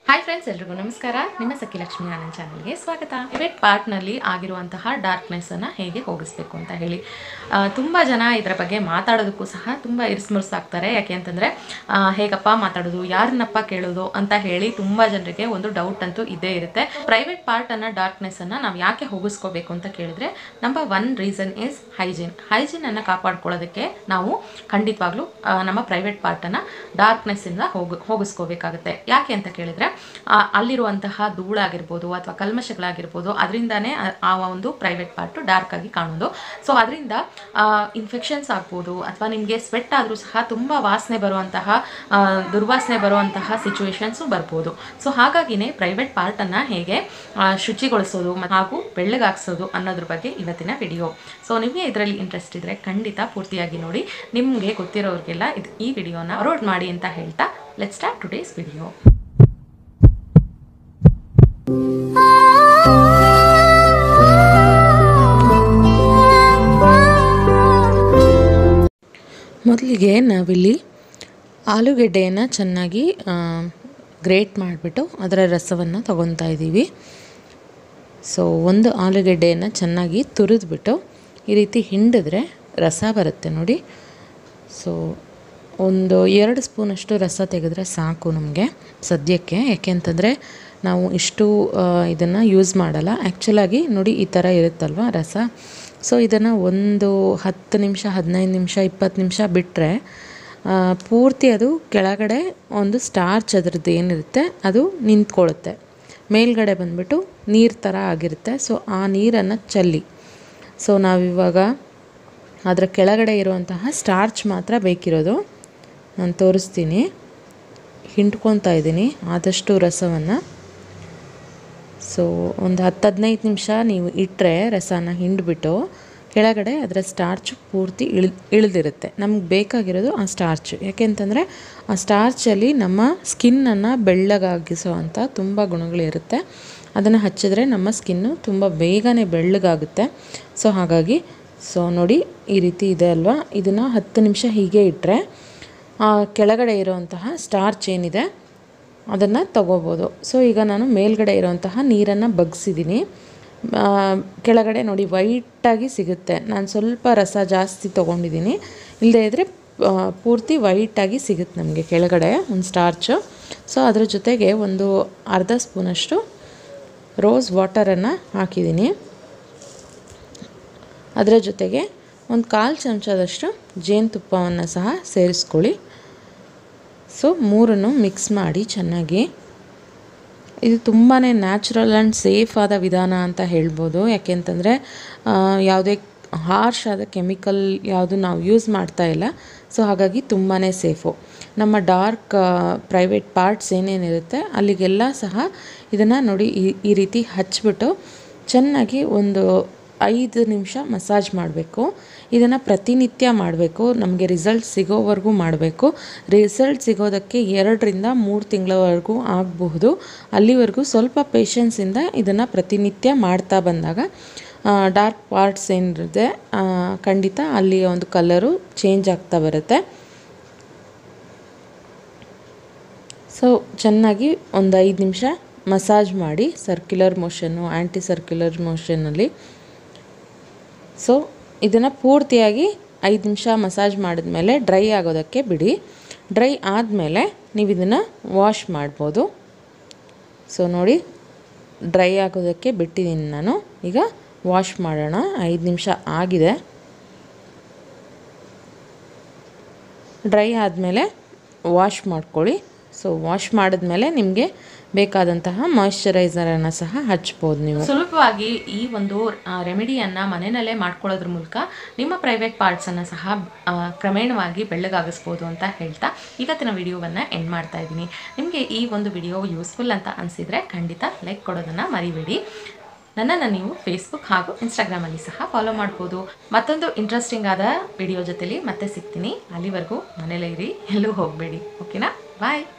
hi friends ಎಲ್ರಿಗೂ ನಮಸ್ಕಾರ ನಿಮ್ಮ ಸಖಿ ಲಕ್ಷ್ಮಿ ಆನಂದ್ ಚಾನಲ್ಗೆ ಸ್ವಾಗತ ಪ್ರೈವೇಟ್ ಪಾರ್ಟ್ನಲ್ಲಿ ಆಗಿರುವಂತಹ ಡಾರ್ಕ್ನೆಸ್ಸನ್ನು ಹೇಗೆ ಹೋಗಿಸ್ಬೇಕು ಅಂತ ಹೇಳಿ ಆ, ತುಂಬ ಜನ ಇದರ ಬಗ್ಗೆ ಮಾತಾಡೋದಕ್ಕೂ ಸಹ ತುಂಬ ಇರಿಸ್ಮುರ್ಸಾಗ್ತಾರೆ ಯಾಕೆ ಅಂತಂದರೆ ಹೇಗಪ್ಪ ಮಾತಾಡೋದು ಯಾರನ್ನಪ್ಪ ಕೇಳೋದು ಅಂತ ಹೇಳಿ ತುಂಬ ಜನರಿಗೆ ಒಂದು ಡೌಟ್ ಅಂತೂ ಇದ್ದೇ ಇರುತ್ತೆ ಪ್ರೈವೇಟ್ ಪಾರ್ಟನ್ನು ಡಾರ್ಕ್ನೆಸ್ಸನ್ನು ನಾವು ಯಾಕೆ ಹೋಗಿಸ್ಕೋಬೇಕು ಅಂತ ಕೇಳಿದ್ರೆ number one reason is hygiene ಹೈಜೀನನ್ನು ಕಾಪಾಡ್ಕೊಳ್ಳೋದಕ್ಕೆ ನಾವು ಖಂಡಿತವಾಗ್ಲೂ ಆ, ನಮ್ಮ ಪ್ರೈವೇಟ್ ಪಾರ್ಟನ್ನು ಡಾರ್ಕ್ನೆಸ್ಸಿಂದ ಹೋಗಿ ಹೋಗಿಸ್ಕೋಬೇಕಾಗುತ್ತೆ ಯಾಕೆ ಅಂತ ಕೇಳಿದ್ರೆ ಆ, ಅಲ್ಲಿರುವಂತಹ ಧೂಳಾಗಿರ್ಬೋದು ಅಥವಾ ಕಲ್ಮಶಗಳಾಗಿರ್ಬೋದು ಅದರಿಂದಾನೇ ಆ ಒಂದು ಪ್ರೈವೇಟ್ ಪಾರ್ಟು ಡಾರ್ಕ್ ಆಗಿ ಕಾಣೋದು ಸೊ ಅದರಿಂದ ಇನ್ಫೆಕ್ಷನ್ಸ್ ಆಗ್ಬೋದು ಅಥವಾ ನಿಮಗೆ ಸ್ವೆಟ್ ಆದರೂ ಸಹ ತುಂಬ ವಾಸನೆ ಬರುವಂತಹ ಆ, ದುರ್ವಾಸನೆ ಬರುವಂತಹ ಸಿಚುವೇಶನ್ಸು ಬರ್ಬೋದು ಸೊ ಹಾಗಾಗಿನೇ ಪ್ರೈವೇಟ್ ಪಾರ್ಟನ್ನು ಹೇಗೆ ಆ, ಶುಚಿಗೊಳಿಸೋದು ಮ- ಹಾಗೂ ಬೆಳ್ಳಗಾಗ್ಸೋದು ಅನ್ನೋದ್ರ ಬಗ್ಗೆ ಇವತ್ತಿನ ವಿಡಿಯೋ ಸೊ ನಿಮಗೆ ಇದರಲ್ಲಿ ಇಂಟ್ರೆಸ್ಟ್ ಇದ್ದರೆ ಖಂಡಿತ ಪೂರ್ತಿಯಾಗಿ ನೋಡಿ ನಿಮಗೆ ಗೊತ್ತಿರೋರಿಗೆಲ್ಲ ಇದು ಈ ವಿಡಿಯೋನ ಅಪ್ಲೋಡ್ ಮಾಡಿ ಅಂತ ಹೇಳ್ತಾ ಲೆಟ್ ಸ್ಟಾರ್ಟ್ ಟುಡೇಸ್ ವಿಡಿಯೋ ಮೊದಲಿಗೆ ನಾವಿಲ್ಲಿ ಆಲೂಗೆಡ್ಡೆಯನ್ನು ಚೆನ್ನಾಗಿ ಗ್ರೇಟ್ ಮಾಡಿಬಿಟ್ಟು ಅದರ ರಸವನ್ನು ತಗೊತಾ ಇದ್ದೀವಿ ಸೊ ಒಂದು ಆಲೂಗೆಡ್ಡೆಯನ್ನು ಚೆನ್ನಾಗಿ ತುರಿದ್ಬಿಟ್ಟು ಈ ರೀತಿ ಹಿಂಡಿದ್ರೆ ರಸ ಬರುತ್ತೆ ನೋಡಿ ಸೊ ಒಂದು ಎರಡು ಸ್ಪೂನಷ್ಟು ರಸ ತೆಗೆದ್ರೆ ಸಾಕು ನಮಗೆ ಸದ್ಯಕ್ಕೆ ಯಾಕೆ ಅಂತಂದರೆ ನಾವು ಇಷ್ಟು ಇದನ್ನು ಯೂಸ್ ಮಾಡಲ್ಲ ಆ್ಯಕ್ಚುಲಾಗಿ ನೋಡಿ ಈ ಥರ ಇರುತ್ತಲ್ವ ರಸ ಸೊ ಇದನ್ನು ಒಂದು ಹತ್ತು ನಿಮಿಷ ಹದಿನೈದು ನಿಮಿಷ ಇಪ್ಪತ್ತು ನಿಮಿಷ ಬಿಟ್ಟರೆ ಪೂರ್ತಿ ಅದು ಕೆಳಗಡೆ ಒಂದು ಸ್ಟಾರ್ಚ್ ಅದರದ್ದು ಏನಿರುತ್ತೆ ಅದು ನಿಂತ್ಕೊಳ್ಳುತ್ತೆ ಮೇಲ್ಗಡೆ ಬಂದ್ಬಿಟ್ಟು ನೀರು ಥರ ಆಗಿರುತ್ತೆ ಸೊ ಆ ನೀರನ್ನು ಚಲ್ಲಿ ಸೊ ನಾವಿವಾಗ ಅದರ ಕೆಳಗಡೆ ಇರುವಂತಹ ಸ್ಟಾರ್ಚ್ ಮಾತ್ರ ಬೇಕಿರೋದು ನಾನು ತೋರಿಸ್ತೀನಿ ಹಿಂಡ್ಕೊತಾ ಇದ್ದೀನಿ ಆದಷ್ಟು ರಸವನ್ನು ಸೊ ಒಂದು ಹತ್ತು ಹದಿನೈದು ನಿಮಿಷ ನೀವು ಇಟ್ಟರೆ ರಸನ ಹಿಂಡ್ಬಿಟ್ಟು ಕೆಳಗಡೆ ಅದರ ಸ್ಟಾರ್ಚ್ ಪೂರ್ತಿ ಇಳ್ ಇಳಿದಿರುತ್ತೆ ನಮ್ಗೆ ಬೇಕಾಗಿರೋದು ಆ ಸ್ಟಾರ್ಚ್ ಯಾಕೆಂತಂದರೆ ಆ ಸ್ಟಾರ್ಚಲ್ಲಿ ನಮ್ಮ ಸ್ಕಿನ್ನನ್ನು ಬೆಳ್ಳಗಾಗಿಸೋವಂಥ ತುಂಬ ಗುಣಗಳಿರುತ್ತೆ ಅದನ್ನು ಹಚ್ಚಿದ್ರೆ ನಮ್ಮ ಸ್ಕಿನ್ನು ತುಂಬ ಬೇಗನೆ ಬೆಳ್ಳಗಾಗುತ್ತೆ ಸೊ ಹಾಗಾಗಿ ಸೊ ನೋಡಿ ಈ ರೀತಿ ಇದೆ ಅಲ್ವಾ ಇದನ್ನು ಹತ್ತು ನಿಮಿಷ ಹೀಗೆ ಇಟ್ಟರೆ ಕೆಳಗಡೆ ಇರುವಂತಹ ಸ್ಟಾರ್ಚ್ ಏನಿದೆ ಅದನ್ನು ತಗೋಬೋದು ಸೊ ಈಗ ನಾನು ಮೇಲ್ಗಡೆ ಇರುವಂತಹ ನೀರನ್ನು ಬಗ್ಸಿದ್ದೀನಿ ಆ, ಕೆಳಗಡೆ ನೋಡಿ ವೈಟಾಗಿ ಸಿಗುತ್ತೆ ನಾನು ಸ್ವಲ್ಪ ರಸ ಜಾಸ್ತಿ ತೊಗೊಂಡಿದ್ದೀನಿ ಇಲ್ಲದೇ ಇದ್ದರೆ ಪೂರ್ತಿ ವೈಟಾಗಿ ಸಿಗುತ್ತೆ ನಮಗೆ ಕೆಳಗಡೆ ಒಂದು ಸ್ಟಾರ್ಚು ಸೊ ಅದ್ರ ಜೊತೆಗೆ ಒಂದು ಅರ್ಧ ಸ್ಪೂನಷ್ಟು ರೋಸ್ ವಾಟರನ್ನು ಹಾಕಿದ್ದೀನಿ ಅದರ ಜೊತೆಗೆ ಒಂದು ಕಾಲು ಚಮಚದಷ್ಟು ಜೇನುತುಪ್ಪವನ್ನು ಸಹ ಸೇರಿಸ್ಕೊಳ್ಳಿ ಸೊ ಮೂರನ್ನು ಮಿಕ್ಸ್ ಮಾಡಿ ಚೆನ್ನಾಗಿ ಇದು ತುಂಬಾ ನ್ಯಾಚುರಲ್ ಆ್ಯಂಡ್ ಸೇಫ್ ಆದ ವಿಧಾನ ಅಂತ ಹೇಳ್ಬೋದು ಯಾಕೆಂತಂದರೆ ಯಾವುದೇ ಹಾರ್ಶ್ ಆದ ಕೆಮಿಕಲ್ ಯಾವುದು ನಾವು ಯೂಸ್ ಮಾಡ್ತಾ ಇಲ್ಲ ಸೊ ಹಾಗಾಗಿ ತುಂಬಾ ಸೇಫು ನಮ್ಮ ಡಾರ್ಕ್ ಪ್ರೈವೇಟ್ ಪಾರ್ಟ್ಸ್ ಏನೇನಿರುತ್ತೆ ಅಲ್ಲಿಗೆಲ್ಲ ಸಹ ಇದನ್ನು ನೋಡಿ ಈ ಈ ರೀತಿ ಹಚ್ಬಿಟ್ಟು ಚೆನ್ನಾಗಿ ಒಂದು ಐದು ನಿಮಿಷ ಮಸಾಜ್ ಮಾಡಬೇಕು ಇದನ್ನು ಪ್ರತಿನಿತ್ಯ ಮಾಡಬೇಕು ನಮಗೆ ರಿಸಲ್ಟ್ ಸಿಗೋವರೆಗೂ ಮಾಡಬೇಕು ರಿಸಲ್ಟ್ ಸಿಗೋದಕ್ಕೆ ಎರಡರಿಂದ ಮೂರು ತಿಂಗಳವರೆಗೂ ಆಗಬಹುದು ಅಲ್ಲಿವರೆಗೂ ಸ್ವಲ್ಪ ಪೇಷನ್ಸಿಂದ ಇದನ್ನು ಪ್ರತಿನಿತ್ಯ ಮಾಡ್ತಾ ಬಂದಾಗ ಡಾರ್ಕ್ ಪಾರ್ಟ್ಸ್ ಏನಿರುತ್ತೆ ಆ, ಖಂಡಿತ ಅಲ್ಲಿ ಒಂದು ಕಲರು ಚೇಂಜ್ ಆಗ್ತಾ ಬರುತ್ತೆ ಸೊ ಚೆನ್ನಾಗಿ ಒಂದು ಐದು ನಿಮಿಷ ಮಸಾಜ್ ಮಾಡಿ ಸರ್ಕ್ಯುಲರ್ ಮೋಷನ್ನು ಆ್ಯಂಟಿ ಸರ್ಕ್ಯುಲರ್ ಮೋಷನಲ್ಲಿ ಸೊ ಇದನ್ನು ಪೂರ್ತಿಯಾಗಿ ಐದು ನಿಮಿಷ ಮಸಾಜ್ ಮಾಡಿದ್ಮೇಲೆ ಡ್ರೈ ಆಗೋದಕ್ಕೆ ಬಿಡಿ ಡ್ರೈ ಆದಮೇಲೆ ನೀವು ಇದನ್ನು ವಾಶ್ ಮಾಡ್ಬೋದು ಸೊ ನೋಡಿ ಡ್ರೈ ಆಗೋದಕ್ಕೆ ಬಿಟ್ಟಿದ್ದೀನಿ ನಾನು ಈಗ ವಾಶ್ ಮಾಡೋಣ ಐದು ನಿಮಿಷ ಆಗಿದೆ ಡ್ರೈ ಆದಮೇಲೆ ವಾಶ್ ಮಾಡ್ಕೊಳ್ಳಿ ಸೊ ವಾಶ್ ಮಾಡಿದ್ಮೇಲೆ ನಿಮಗೆ ಬೇಕಾದಂತಹ ಮಾಯಿಶ್ಚರೈಸರನ್ನು ಸಹ ಹಚ್ಬೋದು ನೀವು ಸುಲಭವಾಗಿ ಈ ಒಂದು ರೆಮಿಡಿಯನ್ನು ಮನೆಯಲ್ಲೇ ಮಾಡ್ಕೊಳ್ಳೋದ್ರ ಮೂಲಕ ನಿಮ್ಮ ಪ್ರೈವೇಟ್ ಪಾರ್ಟ್ಸನ್ನು ಸಹ ಆ, ಕ್ರಮೇಣವಾಗಿ ಬೆಳ್ಳಗಾಗಿಸ್ಬೋದು ಅಂತ ಹೇಳ್ತಾ ಇವತ್ತಿನ ವಿಡಿಯೋವನ್ನು ಎಂಡ್ ಮಾಡ್ತಾ ಇದ್ದೀನಿ ನಿಮಗೆ ಈ ಒಂದು ವಿಡಿಯೋ ಯೂಸ್ಫುಲ್ ಅಂತ ಅನಿಸಿದರೆ ಖಂಡಿತ ಲೈಕ್ ಕೊಡೋದನ್ನು ಮರಿಬೇಡಿ ನನ್ನನ್ನು ನೀವು ಫೇಸ್ಬುಕ್ ಹಾಗೂ ಇನ್ಸ್ಟಾಗ್ರಾಮಲ್ಲಿ ಸಹ ಫಾಲೋ ಮಾಡ್ಬೋದು ಮತ್ತೊಂದು ಇಂಟ್ರೆಸ್ಟಿಂಗ್ ಆದ ವಿಡಿಯೋ ಜೊತೆಲಿ ಮತ್ತೆ ಸಿಗ್ತೀನಿ ಅಲ್ಲಿವರೆಗೂ ಮನೇಲೇ ಇರಿ ಎಲ್ಲೂ ಹೋಗಬೇಡಿ ಓಕೆನಾ ಬಾಯ್